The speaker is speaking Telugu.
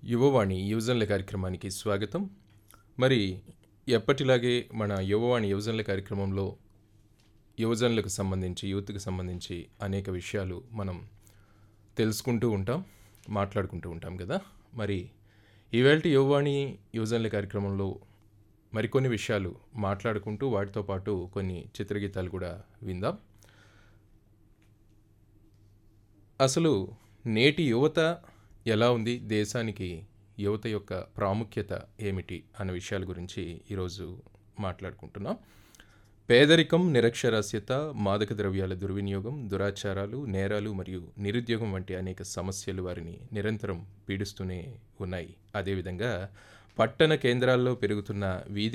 యువవాణి యువజనుల కార్యక్రమానికి స్వాగతం మరి ఎప్పటిలాగే మన యువవాణి యువజనుల కార్యక్రమంలో యువజనులకు సంబంధించి యూత్కి సంబంధించి అనేక విషయాలు మనం తెలుసుకుంటూ ఉంటాం మాట్లాడుకుంటూ ఉంటాం కదా మరి ఈవేళ యువవాణి యువజనుల కార్యక్రమంలో మరికొన్ని విషయాలు మాట్లాడుకుంటూ వాటితో పాటు కొన్ని చిత్రగీతాలు కూడా విందాం అసలు నేటి యువత ఎలా ఉంది దేశానికి యువత యొక్క ప్రాముఖ్యత ఏమిటి అన్న విషయాల గురించి ఈరోజు మాట్లాడుకుంటున్నాం పేదరికం నిరక్షరాస్యత మాదక ద్రవ్యాల దుర్వినియోగం దురాచారాలు నేరాలు మరియు నిరుద్యోగం వంటి అనేక సమస్యలు వారిని నిరంతరం పీడిస్తూనే ఉన్నాయి అదేవిధంగా పట్టణ కేంద్రాల్లో పెరుగుతున్న వీధి